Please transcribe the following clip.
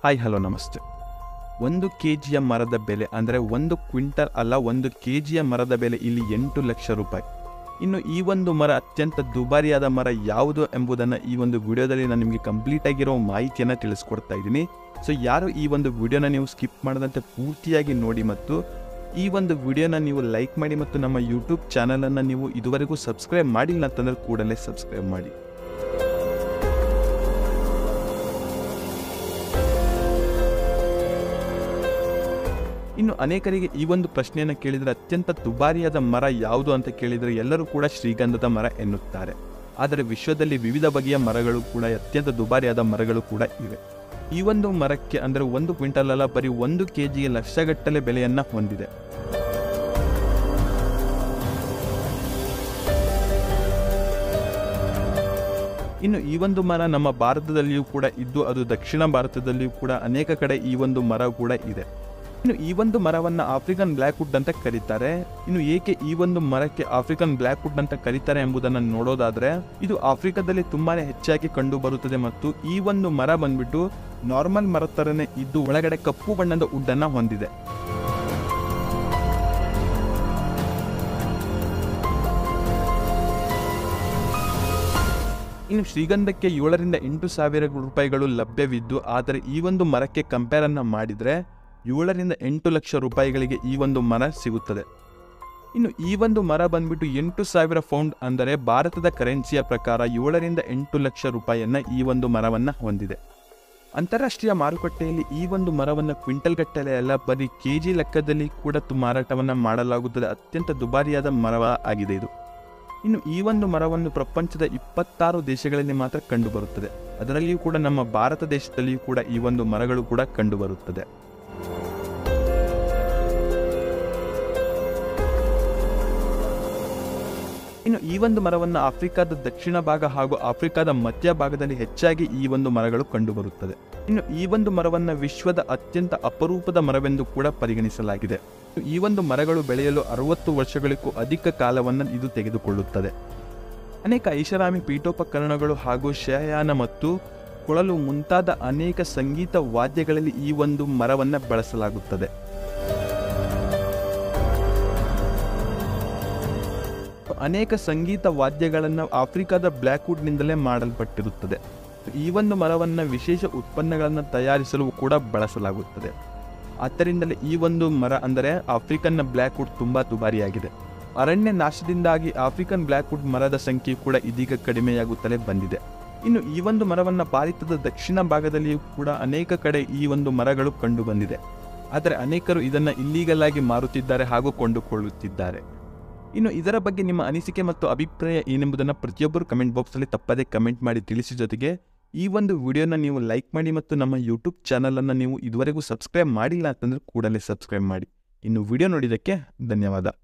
hi hello ನಮಸ್ತೆ ಒಂದು K ಜಿಯ ಮರದ ಬೆಲೆ ಅಂದರೆ ಒಂದು ಕ್ವಿಂಟಲ್ ಅಲ್ಲ ಒಂದು ಕೆ ಜಿಯ ಮರದ ಬೆಲೆ ಇಲ್ಲಿ ಎಂಟು ಲಕ್ಷ ರೂಪಾಯಿ ಇನ್ನು ಈ ಒಂದು ಮರ ಅತ್ಯಂತ ದುಬಾರಿಯಾದ ಮರ ಯಾವುದು ಎಂಬುದನ್ನು ಈ ಒಂದು ವಿಡಿಯೋದಲ್ಲಿ ನಾನು ನಿಮಗೆ ಕಂಪ್ಲೀಟ್ ಆಗಿರೋ ಮಾಹಿತಿಯನ್ನು ತಿಳಿಸ್ಕೊಡ್ತಾ ಇದ್ದೀನಿ ಸೊ ಯಾರು ಈ ಒಂದು ವಿಡಿಯೋನ ನೀವು ಸ್ಕಿಪ್ ಮಾಡದಂತೆ ಪೂರ್ತಿಯಾಗಿ ನೋಡಿ ಮತ್ತು ಈ ಒಂದು ವಿಡಿಯೋನ ನೀವು ಲೈಕ್ ಮಾಡಿ ಮತ್ತು ನಮ್ಮ ಯೂಟ್ಯೂಬ್ ಚಾನಲನ್ನು ನೀವು ಇದುವರೆಗೂ ಸಬ್ಸ್ಕ್ರೈಬ್ ಮಾಡಿಲ್ಲ ಅಂತಂದ್ರೆ ಕೂಡಲೇ ಸಬ್ಸ್ಕ್ರೈಬ್ ಮಾಡಿ ಇನ್ನು ಅನೇಕರಿಗೆ ಈ ಒಂದು ಪ್ರಶ್ನೆಯನ್ನು ಕೇಳಿದರೆ ಅತ್ಯಂತ ದುಬಾರಿಯಾದ ಮರ ಯಾವುದು ಅಂತ ಕೇಳಿದರೆ ಎಲ್ಲರೂ ಕೂಡ ಶ್ರೀಗಂಧದ ಮರ ಎನ್ನುತ್ತಾರೆ ಆದರೆ ವಿಶ್ವದಲ್ಲಿ ವಿವಿಧ ಬಗೆಯ ಮರಗಳು ಕೂಡ ಅತ್ಯಂತ ದುಬಾರಿಯಾದ ಮರಗಳು ಕೂಡ ಇವೆ ಈ ಒಂದು ಮರಕ್ಕೆ ಅಂದರೆ ಒಂದು ಕ್ವಿಂಟಲ್ ಅಲ್ಲ ಬರೀ ಒಂದು ಕೆ ಜಿಗೆ ಲಕ್ಷಗಟ್ಟಲೆ ಬೆಲೆಯನ್ನು ಹೊಂದಿದೆ ಇನ್ನು ಈ ಒಂದು ಮರ ನಮ್ಮ ಭಾರತದಲ್ಲಿಯೂ ಕೂಡ ಇದ್ದು ಅದು ದಕ್ಷಿಣ ಭಾರತದಲ್ಲಿಯೂ ಕೂಡ ಅನೇಕ ಕಡೆ ಈ ಒಂದು ಮರ ಕೂಡ ಇದೆ ಇನ್ನು ಈ ಒಂದು ಮರವನ್ನ ಆಫ್ರಿಕನ್ ಬ್ಲ್ಯಾಕ್ ವುಡ್ ಅಂತ ಕರೀತಾರೆ ಇನ್ನು ಏಕೆ ಈ ಒಂದು ಮರಕ್ಕೆ ಆಫ್ರಿಕನ್ ಬ್ಲ್ಯಾಕ್ ವುಡ್ ಅಂತ ಕರೀತಾರೆ ಎಂಬುದನ್ನು ನೋಡೋದಾದ್ರೆ ಇದು ಆಫ್ರಿಕಾದಲ್ಲಿ ತುಂಬಾನೇ ಹೆಚ್ಚಾಗಿ ಕಂಡು ಬರುತ್ತದೆ ಮತ್ತು ಈ ಒಂದು ಮರ ಬಂದ್ಬಿಟ್ಟು ನಾರ್ಮಲ್ ಮರ ತರನೇ ಇದ್ದು ಒಳಗಡೆ ಕಪ್ಪು ಬಣ್ಣದ ವುಡ್ ಅನ್ನ ಹೊಂದಿದೆ ಇನ್ನು ಶ್ರೀಗಂಧಕ್ಕೆ ಏಳರಿಂದ ಎಂಟು ಸಾವಿರ ರೂಪಾಯಿಗಳು ಲಭ್ಯವಿದ್ದು ಆದರೆ ಈ ಒಂದು ಮರಕ್ಕೆ ಕಂಪೇರ್ ಅನ್ನ ಮಾಡಿದ್ರೆ ಏಳರಿಂದ ಎಂಟು ಲಕ್ಷ ರೂಪಾಯಿಗಳಿಗೆ ಈ ಒಂದು ಮರ ಸಿಗುತ್ತದೆ ಇನ್ನು ಈ ಒಂದು ಮರ ಬಂದ್ಬಿಟ್ಟು ಎಂಟು ಸಾವಿರ ಪೌಂಡ್ ಅಂದರೆ ಭಾರತದ ಕರೆನ್ಸಿಯ ಪ್ರಕಾರ ಏಳರಿಂದ ಎಂಟು ಲಕ್ಷ ರೂಪಾಯಿಯನ್ನ ಈ ಒಂದು ಮರವನ್ನ ಹೊಂದಿದೆ ಅಂತಾರಾಷ್ಟ್ರೀಯ ಮಾರುಕಟ್ಟೆಯಲ್ಲಿ ಈ ಒಂದು ಮರವನ್ನು ಕ್ವಿಂಟಲ್ ಗಟ್ಟಲೆ ಅಲ್ಲ ಬರೀ ಕೆ ಜಿ ಲೆಕ್ಕದಲ್ಲಿ ಕೂಡ ತು- ಮಾರಾಟವನ್ನ ಮಾಡಲಾಗುತ್ತದೆ ಅತ್ಯಂತ ದುಬಾರಿಯಾದ ಮರ ಆಗಿದೆ ಇದು ಇನ್ನು ಈ ಒಂದು ಮರವನ್ನು ಪ್ರಪಂಚದ ಇಪ್ಪತ್ತಾರು ದೇಶಗಳಲ್ಲಿ ಮಾತ್ರ ಕಂಡುಬರುತ್ತದೆ ಅದರಲ್ಲಿಯೂ ಕೂಡ ನಮ್ಮ ಭಾರತ ದೇಶದಲ್ಲಿಯೂ ಕೂಡ ಈ ಒಂದು ಮರಗಳು ಕೂಡ ಕಂಡುಬರುತ್ತದೆ ಇನ್ನು ಈ ಒಂದು ಮರವನ್ನು ಆಫ್ರಿಕಾದ ದಕ್ಷಿಣ ಭಾಗ ಹಾಗೂ ಆಫ್ರಿಕಾದ ಮಧ್ಯ ಭಾಗದಲ್ಲಿ ಹೆಚ್ಚಾಗಿ ಈ ಒಂದು ಮರಗಳು ಕಂಡುಬರುತ್ತದೆ ಇನ್ನು ಈ ಒಂದು ಮರವನ್ನು ವಿಶ್ವದ ಅತ್ಯಂತ ಅಪರೂಪದ ಮರವೆಂದು ಕೂಡ ಪರಿಗಣಿಸಲಾಗಿದೆ ಈ ಒಂದು ಮರಗಳು ಬೆಳೆಯಲು ಅರವತ್ತು ವರ್ಷಗಳಿಗೂ ಅಧಿಕ ಕಾಲವನ್ನು ಇದು ತೆಗೆದುಕೊಳ್ಳುತ್ತದೆ ಅನೇಕ ಐಷಾರಾಮಿ ಪೀಠೋಪಕರಣಗಳು ಹಾಗೂ ಶಯಯಾನ ಮತ್ತು ಕೊಳಲು ಮುಂತಾದ ಅನೇಕ ಸಂಗೀತ ವಾದ್ಯಗಳಲ್ಲಿ ಈ ಒಂದು ಮರವನ್ನು ಬಳಸಲಾಗುತ್ತದೆ ಅನೇಕ ಸಂಗೀತ ವಾದ್ಯಗಳನ್ನು ಆಫ್ರಿಕಾದ ಬ್ಲ್ಯಾಕ್ವುಡ್ನಿಂದಲೇ ಮಾಡಲ್ಪಟ್ಟಿರುತ್ತದೆ ಈ ಒಂದು ಮರವನ್ನು ವಿಶೇಷ ಉತ್ಪನ್ನಗಳನ್ನು ತಯಾರಿಸಲು ಕೂಡ ಬಳಸಲಾಗುತ್ತದೆ ಆದ್ದರಿಂದಲೇ ಈ ಒಂದು ಮರ ಅಂದರೆ ಆಫ್ರಿಕನ್ನ ಬ್ಲ್ಯಾಕ್ವುಡ್ ತುಂಬಾ ದುಬಾರಿಯಾಗಿದೆ ಅರಣ್ಯ ನಾಶದಿಂದಾಗಿ ಆಫ್ರಿಕನ್ ಬ್ಲ್ಯಾಕ್ವುಡ್ ಮರದ ಸಂಖ್ಯೆ ಕೂಡ ಇದೀಗ ಕಡಿಮೆಯಾಗುತ್ತಲೇ ಬಂದಿದೆ ಇನ್ನು ಈ ಒಂದು ಮರವನ್ನು ಭಾರತದ ದಕ್ಷಿಣ ಭಾಗದಲ್ಲಿಯೂ ಕೂಡ ಅನೇಕ ಕಡೆ ಈ ಒಂದು ಮರಗಳು ಕಂಡು ಬಂದಿದೆ ಆದರೆ ಅನೇಕರು ಇದನ್ನ ಇಲ್ಲೀಗಲ್ ಆಗಿ ಮಾರುತ್ತಿದ್ದಾರೆ ಹಾಗೂ ಕೊಂಡುಕೊಳ್ಳುತ್ತಿದ್ದಾರೆ ಇನ್ನು ಇದರ ಬಗ್ಗೆ ನಿಮ್ಮ ಅನಿಸಿಕೆ ಮತ್ತು ಅಭಿಪ್ರಾಯ ಏನೆಂಬುದನ್ನು ಪ್ರತಿಯೊಬ್ಬರು ಕಮೆಂಟ್ ಬಾಕ್ಸಲ್ಲಿ ತಪ್ಪದೇ ಕಮೆಂಟ್ ಮಾಡಿ ತಿಳಿಸಿ ಜೊತೆಗೆ ಈ ಒಂದು ವಿಡಿಯೋನ ನೀವು ಲೈಕ್ ಮಾಡಿ ಮತ್ತು ನಮ್ಮ ಯೂಟ್ಯೂಬ್ ಚಾನಲನ್ನು ನೀವು ಇದುವರೆಗೂ ಸಬ್ಸ್ಕ್ರೈಬ್ ಮಾಡಿಲ್ಲ ಅಂತಂದ್ರೆ ಕೂಡಲೇ ಸಬ್ಸ್ಕ್ರೈಬ್ ಮಾಡಿ ಇನ್ನು ವಿಡಿಯೋ ನೋಡಿದ್ದಕ್ಕೆ ಧನ್ಯವಾದ